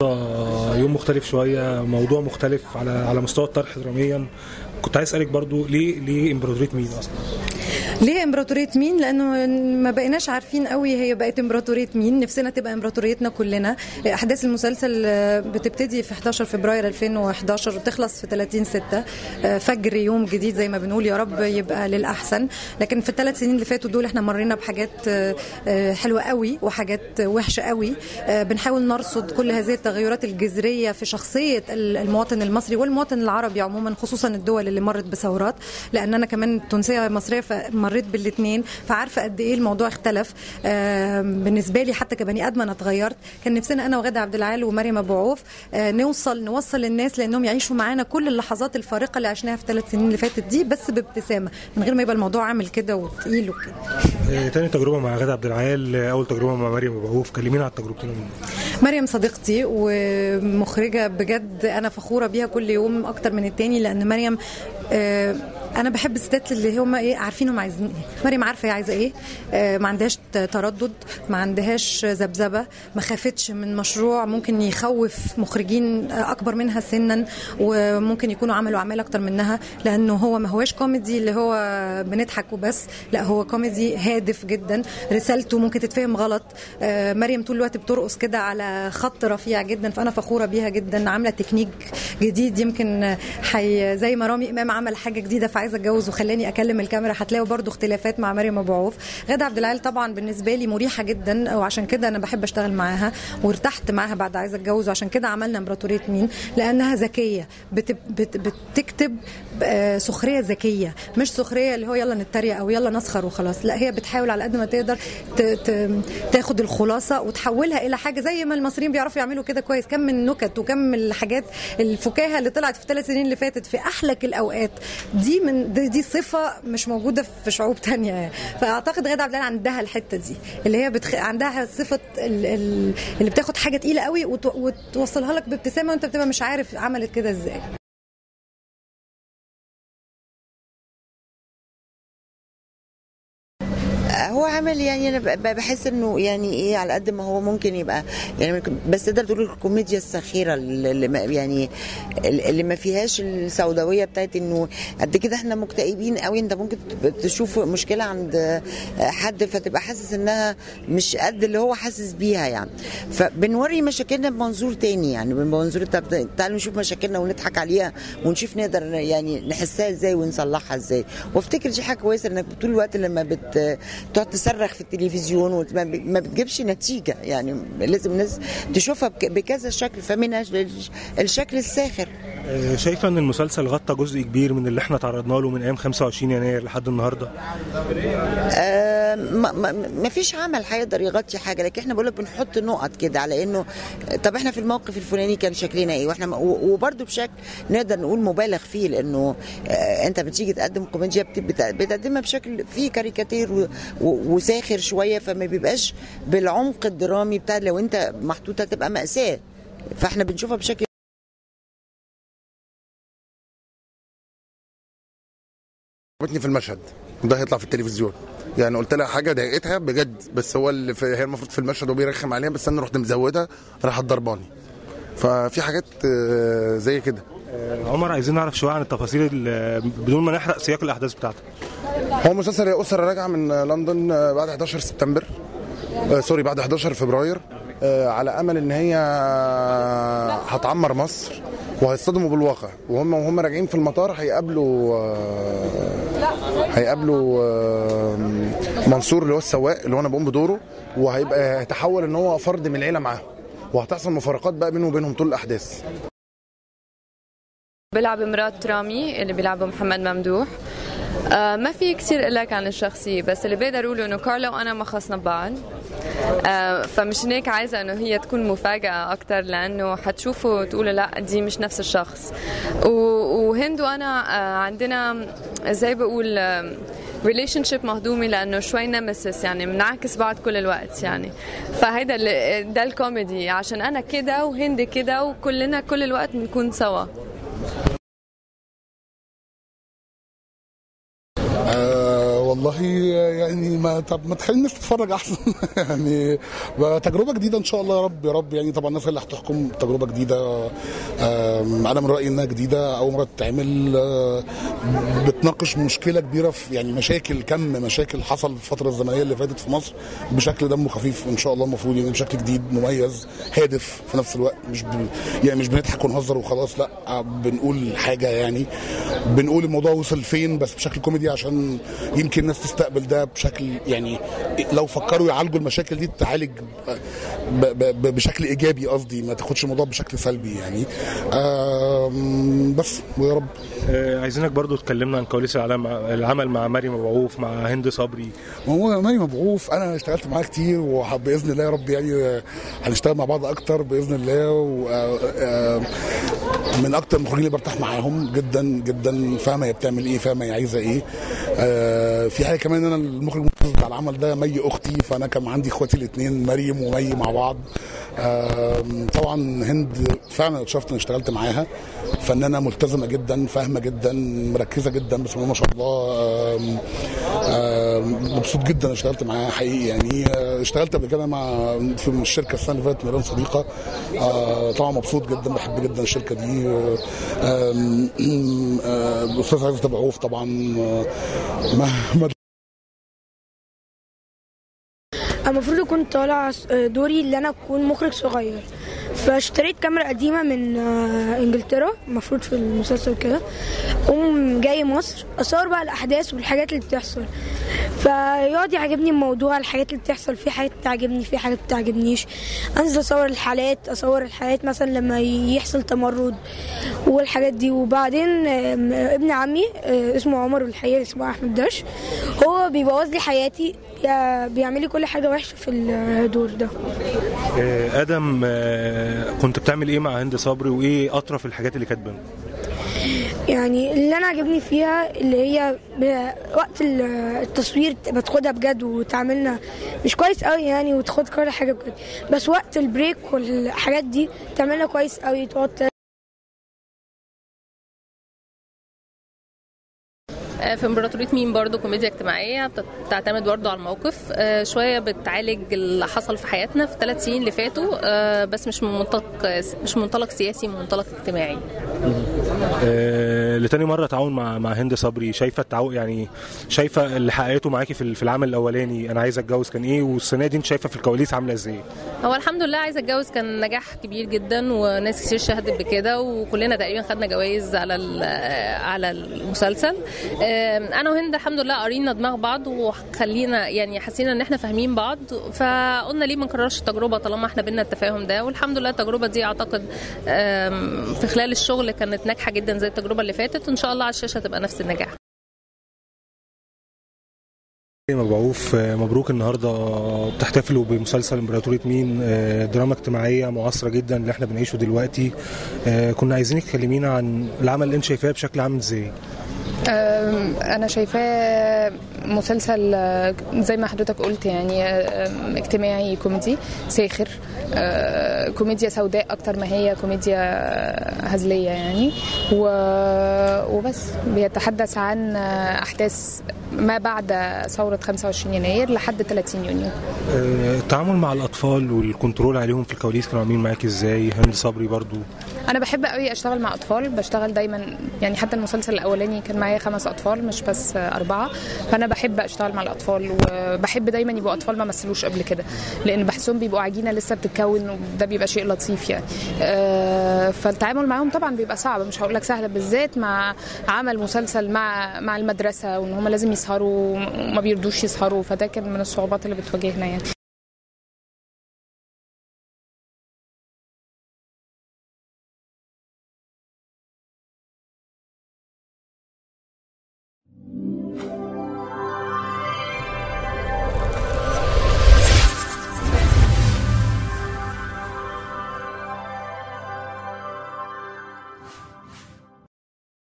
آه، يوم مختلف شويه موضوع مختلف على على مستوى الطرح دراميا كنت عايز اسالك برضو ليه ليه امبراطوريه مين اصلا ليه امبراطوريه مين لانه ما بقيناش عارفين قوي هي بقت امبراطوريه مين نفسنا تبقى امبراطوريتنا كلنا احداث المسلسل آه، بتبتدي في 11 فبراير 2011 وتخلص في 30 6 آه، فجر يوم جديد زي ما بنقول يا رب يبقى للاحسن لكن في الثلاث سنين اللي فاتوا دول احنا مرينا بحاجات آه، آه، حلوه قوي وحاجات وحشه قوي آه، بنحاول نرصد كل هذه التغيرات الجذريه في شخصيه المواطن المصري والمواطن العربي عموما خصوصا الدول اللي مرت بثورات لان انا كمان تونسيه مصريه فمريت بالاثنين فعارفه قد ايه الموضوع اختلف آه، بالنسبه لي حتى كبني ادم انا اتغيرت كان نفسنا انا وغاده عبد العال ومريم ابو عوف آه، نوصل نوصل للناس لانهم يعيشوا معانا كل اللحظات الفارقه اللي عشناها في ثلاث سنين اللي فاتت دي بس بابتسامه من غير ما يبقى الموضوع عامل كده وتقيل وكده آه، تاني تجربه مع غادة عبد العال آه، اول تجربه مع مريم ابو عوف كلمينا عن التجربتين مريم صديقتي ومخرجة بجد أنا فخورة بيها كل يوم أكتر من التاني لأن مريم آه، انا بحب الستات اللي هم ايه عارفين هم عايزين ايه مريم عارفه هي عايزه ايه آه، ما عندهاش ت- تردد ما عندهاش ذبذبه ما خافتش من مشروع ممكن يخوف مخرجين آه، اكبر منها سنا وممكن يكونوا عملوا اعمال اكتر منها لانه هو ما هواش كوميدي اللي هو بنضحك وبس لا هو كوميدي هادف جدا رسالته ممكن تتفهم غلط آه، مريم طول الوقت بترقص كده على خط رفيع جدا فانا فخوره بيها جدا عامله تكنيك جديد يمكن آه، حي زي ما رامي امام عمل حاجه جديده فعايزه اتجوز وخلاني اكلم الكاميرا هتلاقوا برضو اختلافات مع مريم ابو عوف غاده عبد العال طبعا بالنسبه لي مريحه جدا وعشان كده انا بحب اشتغل معاها وارتحت معاها بعد عايزه اتجوز وعشان كده عملنا امبراطوريه مين لانها ذكيه بت بت بتكتب آه، سخريه ذكيه مش سخريه اللي هو يلا نتريق او يلا نسخر وخلاص لا هي بتحاول على قد ما تقدر ت- ت- تاخد الخلاصه وتحولها الى حاجه زي ما المصريين بيعرفوا يعملوا كده كويس كم من النكت وكم من الحاجات الفكاهه اللي طلعت في الثلاث سنين اللي فاتت في احلك الاوقات دي من دي, دي صفه مش موجوده في شعوب تانية يعني. فاعتقد غاده عبد العال عندها الحته دي اللي هي بتخ... عندها صفه ال... ال... اللي بتاخد حاجه تقيله قوي وت... وتوصلها لك بابتسامه وانت بتبقى مش عارف عملت كده ازاي هو عمل يعني انا ب- بحس انه يعني ايه على قد ما هو ممكن يبقى يعني ممكن- بس تقدر تقول الكوميديا الساخره اللي ما يعني اللي ما فيهاش السوداويه بتاعت انه قد كده احنا مكتئبين قوي انت ممكن تب- تشوف مشكله عند حد فتبقى حاسس انها مش قد اللي هو حاسس بيها يعني فبنوري مشاكلنا بمنظور تاني يعني بمنظور طب تعالوا نشوف مشاكلنا ونضحك عليها ونشوف نقدر يعني نحسها ازاي ونصلحها ازاي وافتكر دي حاجه كويسه انك طول الوقت لما بت تقعد تصرخ في التلفزيون وما ب- ما بتجيبش نتيجه يعني لازم الناس تشوفها بك- بكذا شكل فمنها الش- الشكل الساخر آه، شايفه ان المسلسل غطى جزء كبير من اللي احنا تعرضنا له من ايام 25 يناير لحد النهارده آه، ما, ما, ما فيش عمل هيقدر يغطي حاجه لكن احنا بقولك بنحط نقط كده على انه طب احنا في الموقف الفلاني كان شكلنا ايه واحنا وبرده بشكل نقدر نقول مبالغ فيه لانه آه، انت بتيجي تقدم كوميديا بت- بت- بتقدمها بشكل فيه كاريكاتير و- و- وساخر شويه فما بيبقاش بالعمق الدرامي بتاع لو انت محطوطه تبقى ماساه فاحنا بنشوفها بشكل عجبتني في المشهد ده هيطلع في التلفزيون يعني قلت لها حاجه ضايقتها بجد بس هو اللي في هي المفروض في المشهد وبيرخم عليها بس انا رحت مزودها راحت ضرباني ففي حاجات آه، زي كده آه، عمر عايزين نعرف شويه عن التفاصيل ال- بدون ما نحرق سياق الاحداث بتاعته هو مسلسل يا اسره راجعه من لندن آه، بعد 11 سبتمبر آه، سوري بعد 11 فبراير آه، على امل ان هي هتعمر مصر وهيصطدموا بالواقع وهم وهم راجعين في المطار هيقابلوا آه، هيقابلوا آه، منصور اللي هو السواق اللي هو انا بقوم بدوره وهيبقى هيتحول ان هو فرد من العيله معاهم وهتحصل مفارقات بقى بينه وبينهم طول الاحداث بلعب مرات رامي اللي بيلعبه محمد ممدوح آه ما في كثير اقول لك عن الشخصيه بس اللي بقدر اقوله انه كارلا وانا ما خصنا ببعض آه فمش هيك عايزه انه هي تكون مفاجاه اكثر لانه حتشوفوا تقولوا لا دي مش نفس الشخص و- وهند وانا آه عندنا زي بقول ريليشن شيب مهضومه لانه شوي نمسس يعني بنعكس بعض كل الوقت يعني فهيدا اللي- ده الكوميدي عشان انا كده وهند كده وكلنا كل الوقت بنكون سوا آه والله يعني ما طب ما تخلي الناس تتفرج احسن يعني بقى تجربه جديده ان شاء الله يا رب يا رب يعني طبعا الناس اللي هتحكم تجربه جديده آم، انا من رايي انها جديده اول مره تتعمل آه، بتناقش مشكله كبيره في يعني مشاكل كم مشاكل حصل في الفتره الزمنيه اللي فاتت في مصر بشكل دمه خفيف ان شاء الله المفروض يعني بشكل جديد مميز هادف في نفس الوقت مش ب... يعني مش بنضحك ونهزر وخلاص لا آه، بنقول حاجه يعني بنقول الموضوع وصل فين بس بشكل كوميدي عشان يمكن الناس تستقبل ده بشكل يعني لو فكروا يعالجوا المشاكل دي تتعالج ب... ب... ب... بشكل ايجابي قصدي ما تاخدش الموضوع بشكل سلبي يعني آم، بس ويا رب آه، عايزينك برضو تكلمنا عن كواليس العمل العمل مع مريم مبعوف مع هند صبري ما هو ماني مبعوث انا اشتغلت معاه كتير وباذن الله يا رب يعني هنشتغل مع بعض اكتر باذن الله و آه، من اكتر المخرجين اللي برتاح معاهم جدا جدا فاهمه هي بتعمل ايه فاهمه هي عايزه ايه آه، في حاجه كمان انا المخرج المنفذ بتاع العمل ده مي اختي فانا كان عندي اخواتي الاثنين مريم ومي مع بعض آم، طبعا هند فعلا اتشرفت اني اشتغلت معاها فنانه ملتزمه جدا فاهمه جدا مركزه جدا بسم الله ما شاء الله آم، آم، مبسوط جدا اشتغلت معاها حقيقي يعني آه، اشتغلت قبل كده مع في الشركه السنه اللي فاتت ميران صديقه آه، طبعا مبسوط جدا بحب جدا الشركه دي آه، آم، آه، الاستاذ عزت ابو عوف طبعا آه، ما ما المفروض اكون طالع دوري اللي انا اكون مخرج صغير فاشتريت كاميرا قديمه من آه، انجلترا المفروض في المسلسل كده قوم جاي مصر اصور بقى الاحداث والحاجات اللي بتحصل فيقعد يعجبني الموضوع الحاجات اللي بتحصل في حاجات بتعجبني في حاجات بتعجبنيش انزل اصور الحالات اصور الحالات مثلا لما يحصل تمرد والحاجات دي وبعدين آم، ابن عمي آه، اسمه عمر والحقيقه اسمه احمد داش هو بيبوظ لي حياتي بي- بيعمل لي كل حاجه وحشه في الدور ده آه، ادم آه، كنت بتعمل ايه مع هند صبري وايه اطرف الحاجات اللي كانت بينهم يعني اللي انا عجبني فيها اللي هي ب- وقت ال- التصوير بتاخدها بجد وتعاملنا مش كويس قوي يعني وتاخد كل حاجه بجد بس وقت البريك والحاجات دي تعملنا كويس قوي تقعد آه، في امبراطورية مين برضو كوميديا اجتماعية بت- بتعتمد برضو على الموقف آه، شوية بتعالج اللي حصل في حياتنا في ثلاث سنين اللي فاتوا آه، بس مش من منطلق مش من منطلق سياسي من منطلق اجتماعي آه، لتاني مره تعاون مع مع هند صبري شايفه التعاون يعني شايفه اللي حققته معاكي في في العمل الاولاني انا عايزه اتجوز كان ايه والسنه دي انت شايفه في الكواليس عامله ازاي هو الحمد لله عايزه اتجوز كان نجاح كبير جدا وناس كتير شهدت بكده وكلنا تقريبا خدنا جوائز على ال- على المسلسل آم، انا وهند الحمد لله قرينا دماغ بعض وخلينا يعني حسينا ان احنا فاهمين بعض فقلنا ليه ما نكررش التجربه طالما احنا بينا التفاهم ده والحمد لله التجربه دي اعتقد آم، في خلال الشغل كانت ناجحه جدا زي التجربه اللي فاتت وان شاء الله على الشاشه تبقى نفس النجاح مبعوف آه، مبروك النهارده بتحتفلوا بمسلسل امبراطورية مين آه، دراما اجتماعيه معاصره جدا اللي احنا بنعيشه دلوقتي آه، كنا عايزينك تكلمينا عن العمل اللي انت شايفاه بشكل عامل ازاي أم، أنا شايفاه مسلسل آه، زي ما حضرتك قلت يعني آم، اجتماعي كوميدي ساخر آه، كوميديا سوداء أكتر ما هي كوميديا هزلية يعني و- وبس بيتحدث عن آه، أحداث ما بعد ثورة 25 يناير لحد 30 يونيو آه، التعامل مع الاطفال والكنترول عليهم في الكواليس كانوا عاملين معاكي ازاي هند صبري برضو انا بحب قوي اشتغل مع اطفال بشتغل دايما يعني حتى المسلسل الاولاني كان معايا خمس اطفال مش بس اربعه فانا بحب اشتغل مع الاطفال وبحب دايما يبقوا اطفال ما مثلوش قبل كده لان بحسهم بيبقوا عجينه لسه بتتكون وده بيبقى شيء لطيف يعني آه، فالتعامل معاهم طبعا بيبقى صعب مش هقول لك سهل بالذات مع عمل مسلسل مع مع المدرسه وان هم لازم يسهروا وما بيرضوش يسهروا فده كان من الصعوبات اللي بتواجهنا يعني